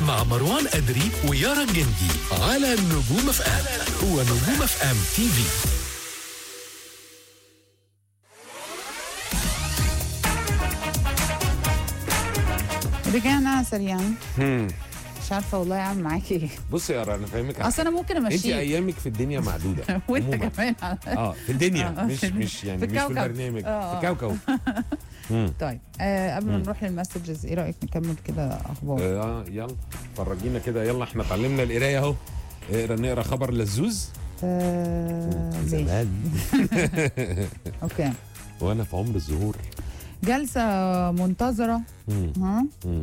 مع مروان أدري ويارا جندي على نجوم اف ام هو نجوم اف ام تي في رجعنا سريعا هم. مش عارفه والله اعمل معاكي ايه بصي يا رنا انا فاهمك اصل انا ممكن انت امشيك ايامك في الدنيا معدوده وانت عموماً. كمان اه في الدنيا آه، مش في- مش يعني في مش في الكوكب. البرنامج آه، في آه. كوكب مم. طيب آه قبل ما مم. نروح للمسجز ايه رايك نكمل كده اخبار اه يلا فرجينا كده يلا احنا اتعلمنا القرايه اهو اقرا نقرا خبر لزوز آه ليه؟ زمان اوكي وانا في عمر الزهور جلسه منتظره مم. ها مم.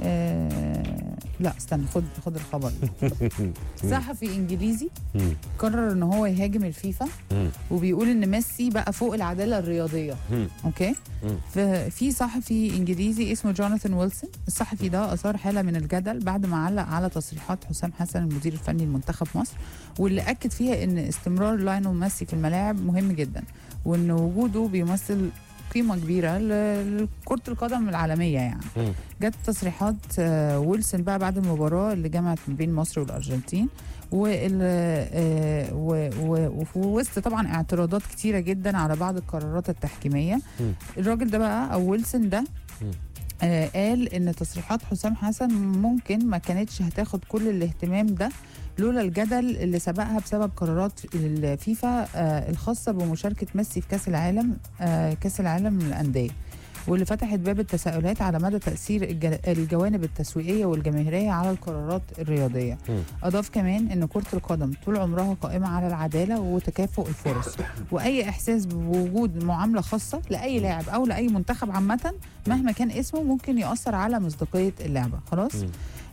آه لا استنى خد خد الخبر صحفي انجليزي مم. قرر ان هو يهاجم الفيفا مم. وبيقول ان ميسي بقى فوق العداله الرياضيه مم. اوكي مم. ففي صحفي انجليزي اسمه جوناثان ويلسون الصحفي ده اثار حاله من الجدل بعد ما علق على تصريحات حسام حسن المدير الفني لمنتخب مصر واللي اكد فيها ان استمرار لاينو ميسي في الملاعب مهم جدا وان وجوده بيمثل قيمه كبيره ل- لكره القدم العالميه يعني مم. جت تصريحات آه، ويلسون بقى بعد المباراه اللي جمعت ما بين مصر والارجنتين وال آه، و- و- وفي وسط طبعا اعتراضات كتيره جدا على بعض القرارات التحكيميه مم. الراجل ده بقى او ويلسون ده مم. آه قال ان تصريحات حسام حسن ممكن ما كانتش هتاخد كل الاهتمام ده لولا الجدل اللي سبقها بسبب قرارات الفيفا آه الخاصه بمشاركه ميسي في كاس العالم آه كاس العالم للانديه واللي فتحت باب التساؤلات على مدى تاثير الج- الجوانب التسويقيه والجماهيريه على القرارات الرياضيه مم. اضاف كمان ان كره القدم طول عمرها قائمه على العداله وتكافؤ الفرص واي احساس بوجود معامله خاصه لاي لاعب او لاي منتخب عامه مهما كان اسمه ممكن ياثر على مصداقيه اللعبه خلاص مم.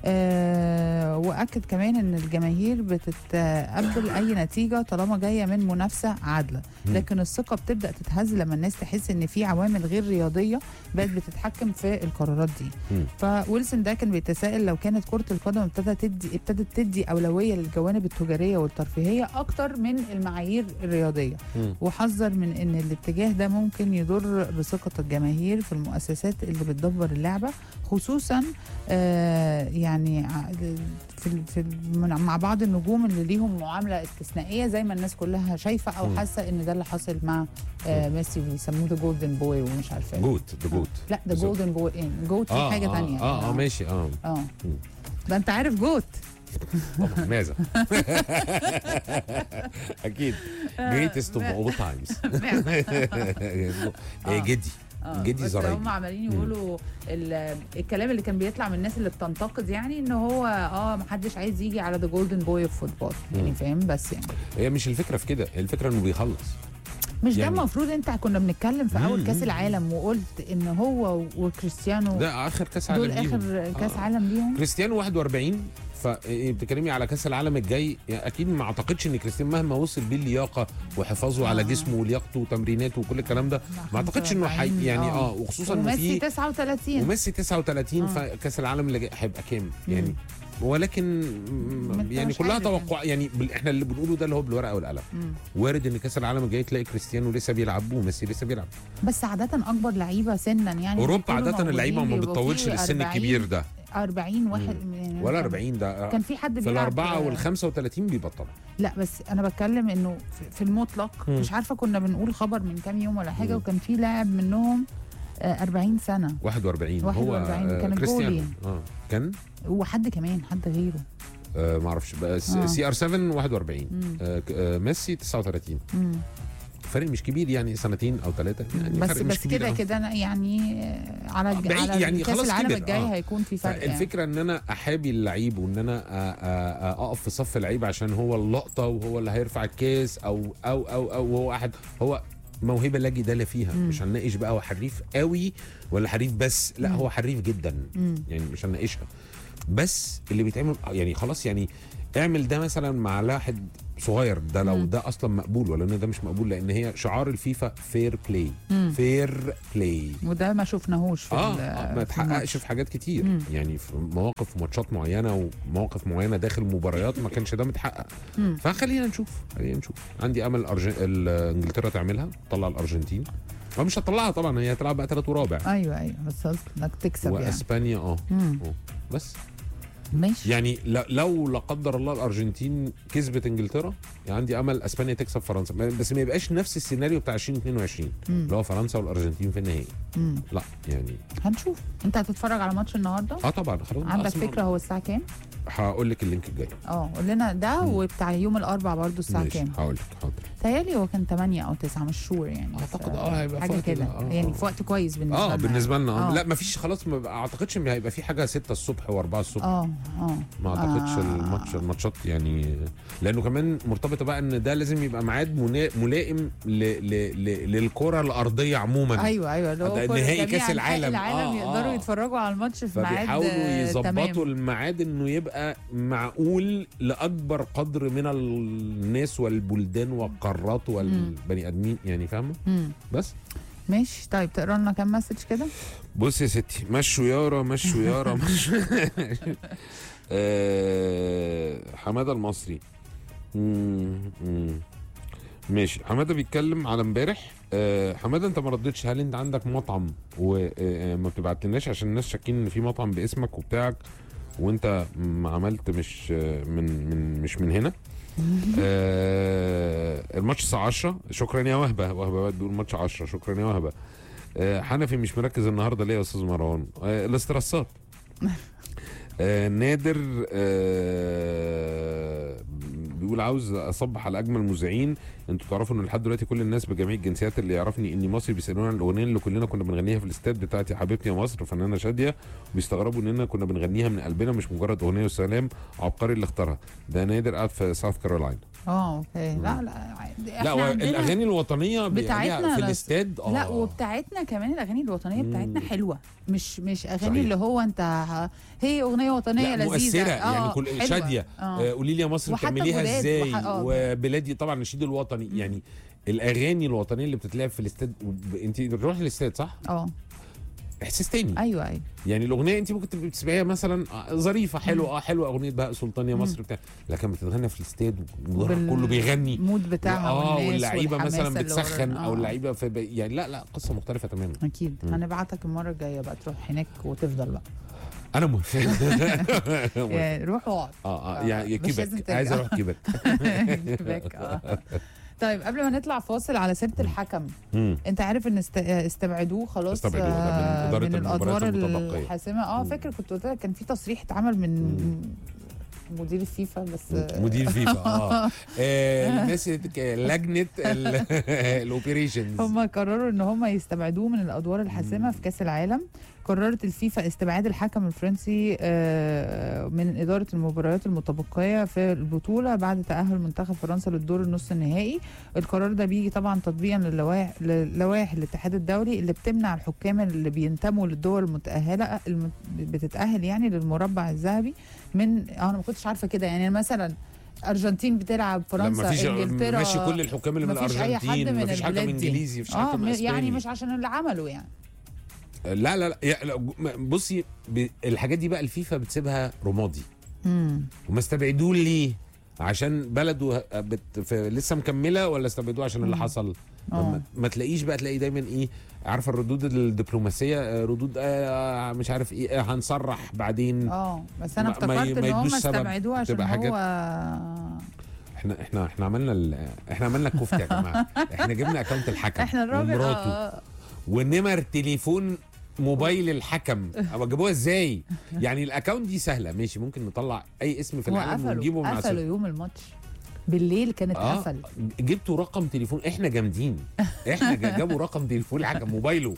آه واكد كمان ان الجماهير بتتقبل اي نتيجه طالما جايه من منافسه عادله مم. لكن الثقه بتبدا تتهز لما الناس تحس ان في عوامل غير رياضيه بقت بتتحكم في القرارات دي مم. فويلسون ده كان بيتساءل لو كانت كره القدم ابتدت تدي ابتدت تدي اولويه للجوانب التجاريه والترفيهيه اكتر من المعايير الرياضيه مم. وحذر من ان الاتجاه ده ممكن يضر بثقه الجماهير في المؤسسات اللي بتدبر اللعبه خصوصا آه يعني ع- في ال- في ال- من- مع بعض النجوم اللي ليهم معامله استثنائيه زي ما الناس كلها شايفه او مم. حاسه ان ده اللي حاصل مع آه ميسي بيسموه ذا جولدن بوي ومش عارفه إيه. جوت ذا جوت لا ده بالظبط. جولدن بوي ايه جوت في حاجه اه تانية اه اه ماشي اه اه مم. ده انت عارف جوت طبعا ماذا اكيد جريتست اوف اول تايمز جدي آه، جدي بس زرايبي هم عمالين مم. يقولوا ال- الكلام اللي كان بيطلع من الناس اللي بتنتقد يعني ان هو اه محدش عايز يجي على ذا جولدن بوي اوف فوتبول يعني مم. فاهم بس يعني هي مش الفكره في كده الفكره انه بيخلص مش ده يعني- المفروض انت كنا بنتكلم في اول مم. كاس العالم وقلت ان هو وكريستيانو ده اخر كاس عالم دول ليهم. اخر كاس آه. عالم ليهم كريستيانو 41 فبتكلمي على كاس العالم الجاي يعني اكيد ما اعتقدش ان كريستيانو مهما وصل بيه اللياقه وحفاظه على آه. جسمه ولياقته وتمريناته وكل الكلام ده ما اعتقدش انه حي 45 يعني اه وخصوصا انه وميسي في 39 وميسي 39 آه. فكاس العالم اللي جاي هيبقى كام يعني مم. ولكن ما انت يعني مش كلها عارف توقع يعني بال- احنا اللي بنقوله ده اللي هو بالورقه والقلم مم. وارد ان كاس العالم الجاي تلاقي كريستيانو لسه بيلعب وميسي لسه بيلعب بس عادة أكبر لعيبة سنا يعني اوروبا بيكونوا عاده موجودين اللعيبه ما بيبقوا بتطولش في للسن 40 الكبير ده 40 واحد يعني ولا كان- 40 ده كان في حد في بيلعب الأربعة في- وال 35 بيبطلوا لا بس انا بتكلم انه في- في المطلق مم. مش عارفه كنا بنقول خبر من كام يوم ولا حاجه مم. وكان في لاعب منهم آه، 40 سنه 41 هو 41 آه، كان كريستيانو الجولي. اه كان وحد كمان حد غيره آه ما اعرفش بس آه. سي ار 7 41 مم. آه ك- آه ميسي 39 مم. فرق مش كبير يعني سنتين او ثلاثه يعني بس فرق مش بس كبير كده أوي. كده أنا يعني آه، على الج- بعيد على يعني كاس خلاص العالم كبر. الجاي آه. هيكون في فرق يعني. الفكره ان انا احابي اللعيب وان انا أ- أ- أ- اقف في صف اللعيب عشان هو اللقطه وهو اللي هيرفع الكاس او او او او هو احد هو موهبه لا جدال فيها مم. مش هنناقش بقى هو حريف قوي ولا حريف بس لا مم. هو حريف جدا مم. يعني مش هنناقشها بس اللي بيتعمل يعني خلاص يعني اعمل ده مثلا مع واحد صغير ده لو مم. ده اصلا مقبول ولا ان ده مش مقبول لان هي شعار الفيفا فير بلاي مم. فير بلاي وده ما شفناهوش في اه ال- آه، في ما اتحققش الماتش. في حاجات كتير مم. يعني في مواقف في ماتشات معينه ومواقف معينه داخل مباريات ما كانش ده متحقق مم. فخلينا نشوف خلينا نشوف عندي امل أرجن... ال- انجلترا تعملها تطلع الارجنتين هو مش هتطلعها طبعا هي هتلعب بقى ثلاث ورابع ايوه ايوه بس قصدي انك تكسب يعني واسبانيا اه مم. آه. بس ماشي يعني ل- لو لا قدر الله الارجنتين كسبت انجلترا يعني عندي امل اسبانيا تكسب فرنسا ما- بس ما يبقاش نفس السيناريو بتاع 2022 مم. اللي هو فرنسا والارجنتين في النهائي مم. لا يعني هنشوف انت هتتفرج على ماتش النهارده اه طبعا خلاص بقى عندك أسمع. فكره هو الساعه كام هقول لك اللينك الجاي اه قول لنا ده مم. وبتاع يوم الاربعاء برضو الساعه ماشي كام هقول لك حاضر تهيألي هو كان 8 او 9 مش شور يعني بس، أعتقد آه هيبقى في حاجه وقت كده ال- آه، يعني آه. في وقت كويس بالنسبه اه لنا بالنسبه لنا آه. آه. لا ما فيش خلاص ما اعتقدش ان هيبقى في حاجه 6 الصبح و4 الصبح اه اه ما اعتقدش آه. الماتش الماتشات يعني لانه كمان مرتبطه بقى ان ده لازم يبقى ميعاد منا- ملائم ل... ل... ل... للكره الارضيه عموما ايوه ايوه اللي هو ده كل- نهائي جميع كأس أنحاء العالم. العالم آه، يقدروا آه. يتفرجوا على الماتش في ميعاد فبيحاولوا آه، يظبطوا تمام. الميعاد انه يبقى معقول لاكبر قدر من الناس والبلدان والقارات والبني ادمين يعني فاهمه مم. بس ماشي طيب تقرا لنا كام مسج كده بص يا ستي مشوا يارا مشوا يارا مشوا آه، حماده المصري مم، مم. ماشي حماده بيتكلم على امبارح آه، حماده انت ما ردتش هل انت عندك مطعم وما بتبعتلناش عشان الناس شاكين ان في مطعم باسمك وبتاعك وانت م- عملت مش آه، من من مش من هنا آه الماتش الساعه 10 شكرا يا وهبه وهبه بتقول ماتش 10 شكرا يا وهبه آه حنفي مش مركز النهارده ليه يا استاذ مروان آه الاسترسات آه نادر آه بيقول عاوز اصبح على اجمل مذيعين انتوا تعرفوا ان لحد دلوقتي كل الناس بجميع الجنسيات اللي يعرفني اني مصري بيسالوني عن الاغنيه اللي كلنا كنا بنغنيها في الاستاد بتاعتي يا حبيبتي يا مصر فنانه شاديه وبيستغربوا اننا كنا بنغنيها من قلبنا مش مجرد اغنيه وسلام عبقري اللي اختارها ده نادر قاعد في ساوث كارولاينا اه اوكي لا لا عادي. لا احنا هو عندنا- الاغاني الوطنيه بيغنيها بتاعتنا في لا- الاستاد اه لا وبتاعتنا كمان الاغاني الوطنيه بتاعتنا مم. حلوه مش مش اغاني صحيح. اللي هو انت ه- هي اغنيه وطنيه لا لذيذه مؤثره يعني كل حلوة. شاديه آه. آه، قولي لي يا مصر وحتى بتعمليها بلاد ازاي وح- آه. وبلادي طبعا نشيد الوطني يعني الاغاني الوطنيه اللي بتتلعب في الاستاد وب- انت بتروحي الاستاد صح اه احساس تاني ايوه ايوه يعني الاغنيه انت ممكن تبقي بتسمعيها مثلا آه، ظريفه حلوه اه حلوه اغنيه بهاء سلطان يا مصر بتاع لكن بتتغنى في الاستاد والمدرج بال- كله بيغني المود بتاعها اه والناس واللعيبه والحماسة مثلا اللي بتسخن ورا- او آه. اللعيبه في ب... يعني لا لا قصه مختلفه تماما اكيد مم. هنبعتك المره الجايه بقى تروح هناك وتفضل بقى انا موافق موافق. يعني روح واقعد اه اه آه، يعني مش لازم كيبك ترجع. عايز اروح كيبك باك، آه. طيب قبل ما نطلع فاصل على سيره الحكم مم. انت عارف ان است... استبعدوه خلاص استبعدوه، ده من آه، إدارة من المباريات الادوار المتبقية. الحاسمه اه مم. فاكر كنت قلت لك كان في تصريح اتعمل من مدير الفيفا بس آه، مدير فيفا اه آه، الناس اللي تك- لجنه الاوبريشنز هم قرروا ان هم يستبعدوه من الادوار الحاسمه في كاس العالم قررت الفيفا استبعاد الحكم الفرنسي آه، من اداره المباريات المتبقيه في البطوله بعد تاهل منتخب فرنسا للدور النص النهائي القرار ده بيجي طبعا تطبيقا للوائح للوائح الاتحاد الدولي اللي بتمنع الحكام اللي بينتموا للدول المتاهله الم- بتتاهل يعني للمربع الذهبي من آه، انا ما كنتش عارفه كده يعني مثلا ارجنتين بتلعب فرنسا لما فيش انجلترا ماشي كل الحكم اللي من مفيش اي حد الارجنتين من مفيش حكم البلاد دي. انجليزي مفيش اه حكم م- اسباني يعني مش عشان اللي عمله يعني لا لا لا, يا- لا م- بصي ب- الحاجات دي بقى الفيفا بتسيبها رمادي امم وما استبعدوه ليه عشان بلده ه- بت... في لسه مكمله ولا استبعدوه عشان اللي مم. حصل اه ما, ما تلاقيش بقى تلاقي دايما ايه عارفه الردود الدبلوماسيه آه، ردود آه مش عارف ايه آه هنصرح بعدين اه بس انا ما- ما ي- افتكرت ما ان هم يدوش سبب. استبعدوه عشان تبقى حاجات- هو احنا احنا احنا عملنا ال... احنا عملنا الكفته يا جماعه احنا جبنا اكونت الحكم احنا الراجل ومراته اه ونمر تليفون موبايل الحكم أما جابوها ازاي يعني الاكونت دي سهله ماشي ممكن نطلع اي اسم في هو العالم ونجيبه قفلوا من قفلوا عسل يوم الماتش بالليل كانت اه قفل جبتوا رقم تليفون احنا جامدين احنا جا- جابوا رقم تليفون الحكم موبايله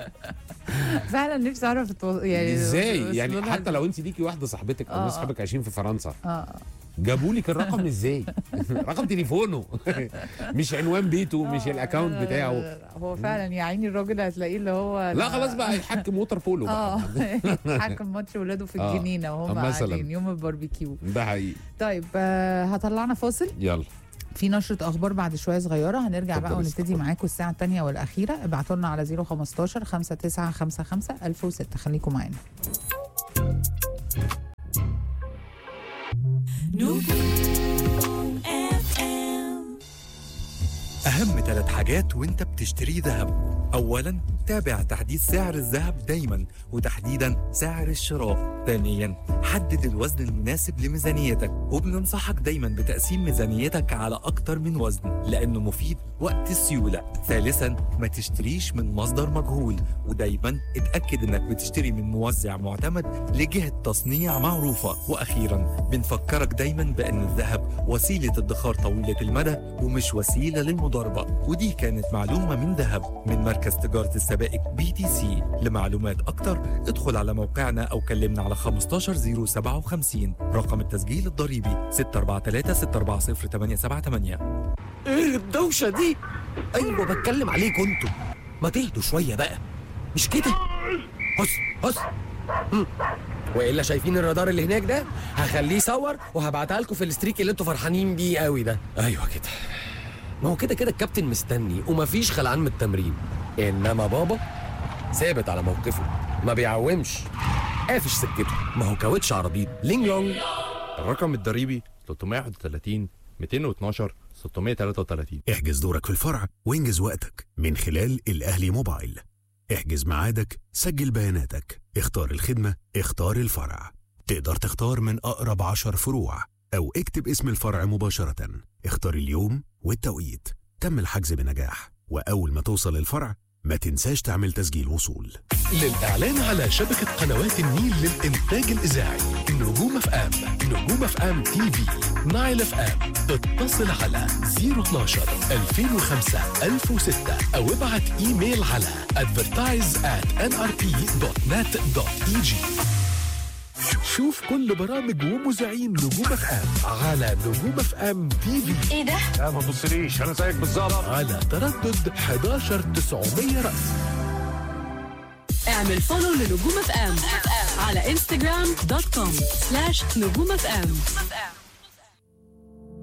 فعلا نفسي اعرف التو... يعني ازاي يعني وصلوا لها حتى لو انت ليكي واحده صاحبتك او آه، ناس آه. صحابك عايشين في فرنسا اه جابوا لك الرقم ازاي رقم تليفونه مش عنوان بيته مش آه، الاكونت لا، لا، بتاعه لا، لا، هو فعلا يا عيني الراجل هتلاقيه اللي هو لا خلاص بقى يحكم ووتر بولو اه بقى حكم ماتش ولاده في آه، الجنينه وهم مثلاً. قاعدين يوم الباربيكيو ده حقيقي طيب آه هطلعنا فاصل يلا في نشرة أخبار بعد شوية صغيرة هنرجع بقى اتفضل ونبتدي اتفضل. معاكم الساعة الثانية والأخيرة ابعتوا لنا على 015 5955 1006 خليكم معانا أهم ثلاث حاجات وأنت تشتري ذهب أولا تابع تحديث سعر الذهب دايما وتحديدا سعر الشراء ثانيا حدد الوزن المناسب لميزانيتك وبننصحك دايما بتقسيم ميزانيتك على أكتر من وزن لأنه مفيد وقت السيولة ثالثا ما تشتريش من مصدر مجهول ودايما اتأكد انك بتشتري من موزع معتمد لجهة تصنيع معروفة وأخيرا بنفكرك دايما بأن الذهب وسيلة ادخار طويلة المدى ومش وسيلة للمضاربة ودي كانت معلومة من ذهب من مركز تجارة السبائك بي تي سي لمعلومات أكتر ادخل على موقعنا أو كلمنا على 15057 رقم التسجيل الضريبي 643 ايه الدوشة دي؟ ايوه بتكلم عليكم انتوا ما تهدوا شوية بقى مش كده؟ هس هس مم. والا شايفين الرادار اللي هناك ده؟ هخليه يصور وهبعتها لكم في الستريك اللي انتوا فرحانين بيه قوي ده ايوه كده ما هو كده كده الكابتن مستني ومفيش خلعان من التمرين انما بابا ثابت على موقفه ما بيعومش قافش سكته ما هو كاوتش عربيط لينج لونج الرقم الضريبي 331 212 633 احجز دورك في الفرع وانجز وقتك من خلال الأهلي موبايل احجز ميعادك سجل بياناتك اختار الخدمة اختار الفرع تقدر تختار من أقرب عشر فروع أو اكتب اسم الفرع مباشرة اختار اليوم والتوقيت تم الحجز بنجاح وأول ما توصل الفرع ما تنساش تعمل تسجيل وصول للإعلان على شبكة قنوات النيل للإنتاج الإذاعي نجوم اف ام نجوم اف ام تي في نايل اف ام اتصل على 012 2005 1006 أو ابعت إيميل على advertise at nrp.net.eg شوف كل برامج ومذيعين نجوم اف ام على نجوم اف ام تي في ايه ده؟ لا ما تبصليش انا زيك بالظبط على تردد 11900 رأس اعمل فولو لنجوم اف ام على انستغرام دوت كوم سلاش نجوم اف ام